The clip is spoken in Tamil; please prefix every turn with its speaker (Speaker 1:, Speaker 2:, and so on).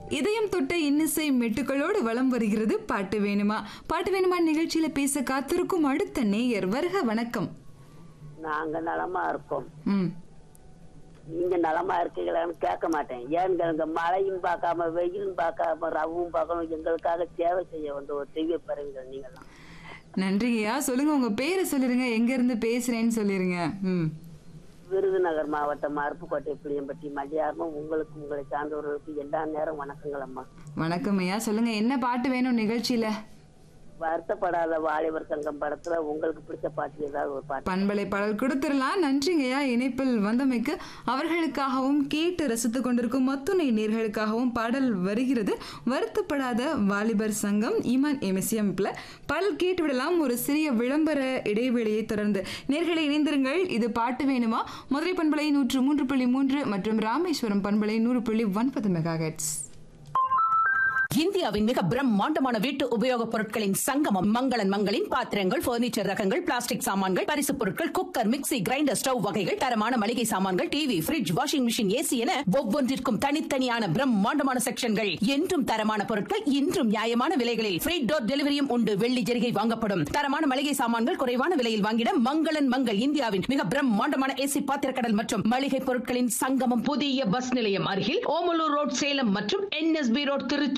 Speaker 1: இதயம் தொட்ட இன்னிசை மெட்டுக்களோடு வலம் வருகிறது பாட்டு வேணுமா பாட்டு வேணுமா நிகழ்ச்சியில பேச காத்திருக்கும் அடுத்த நேயர் வருக வணக்கம்
Speaker 2: நாங்க நலமா இருக்கோம்
Speaker 1: ம்
Speaker 2: நீங்க நலமா இருக்கீங்களான்னு கேட்க மாட்டேன் ஏன்னு கேளுங்க மழையும் பார்க்காம வெயிலும் பார்க்காம ரவும் பார்க்காம எங்களுக்காக சேவை செய்ய வந்த ஒரு தெய்வ பறவைகள் நீங்களாம்
Speaker 1: நன்றிங்கய்யா சொல்லுங்க உங்க பேரை சொல்லிருங்க எங்க இருந்து பேசுறேன்னு சொல்லிருங்க ம்
Speaker 2: விருதுநகர் மாவட்டம் அருப்புக்கோட்டை புளியம்பட்டி மல்லியாரமும் உங்களுக்கு உங்களை சார்ந்தவர்களுக்கு எல்லா நேரம் வணக்கங்கள் அம்மா
Speaker 1: வணக்கம் ஐயா சொல்லுங்க என்ன பாட்டு வேணும் நிகழ்ச்சியில
Speaker 2: வருத்தப்படாத வாலிபர் சங்கம் படத்துல உங்களுக்கு பிடிச்ச பாட்டு ஏதாவது ஒரு பாட்டு
Speaker 1: பண்பலை பாடல் கொடுத்துடலாம் நன்றிங்கய்யா இணைப்பில் வந்தமைக்கு அவர்களுக்காகவும் கேட்டு ரசித்துக் கொண்டிருக்கும் மத்துணை நேர்களுக்காகவும் பாடல் வருகிறது வருத்தப்படாத வாலிபர் சங்கம் ஈமான் எம்எஸ்எம்ல பாடல் கேட்டு விடலாம் ஒரு சிறிய விளம்பர இடைவெளியை தொடர்ந்து நேர்களை இணைந்திருங்கள் இது பாட்டு வேணுமா மதுரை பண்பலை நூற்று மூன்று புள்ளி மூன்று மற்றும் ராமேஸ்வரம் பண்பலை நூறு புள்ளி ஒன்பது மெகா
Speaker 3: இந்தியாவின் மிக பிரம்மாண்டமான வீட்டு உபயோகப் பொருட்களின் சங்கமம் மங்களன் மங்களின் பாத்திரங்கள் பர்னிச்சர் ரகங்கள் பிளாஸ்டிக் சாமான்கள் பரிசுப் பொருட்கள் குக்கர் மிக்ஸி கிரைண்டர் ஸ்டவ் வகைகள் தரமான மளிகை சாமான்கள் TV fridge washing machine AC என ஒவ்வொன்றிற்கும் தனித்தனியான பிரம்மாண்டமான செக்ஷன்கள் என்றும் தரமான பொருட்கள் இன்றும் நியாயமான விலைகளில் ஃப்ரீ டோர் டெலிவரியும் உண்டு வெள்ளி ஜெரிகை வாங்கப்படும் தரமான மளிகை சாமான்கள் குறைவான விலையில் வாங்கிட மங்களன் மங்கள் இந்தியாவின் மிக பிரம்மாண்டமான ஏசி பாத்திரக்கடல் மற்றும் மளிகை பொருட்களின் சங்கமம் புதிய பஸ் நிலையம் அருகில் ஓமலூர் ரோட் சேலம் மற்றும் என்எஸ்பி ரோட் திருச்சி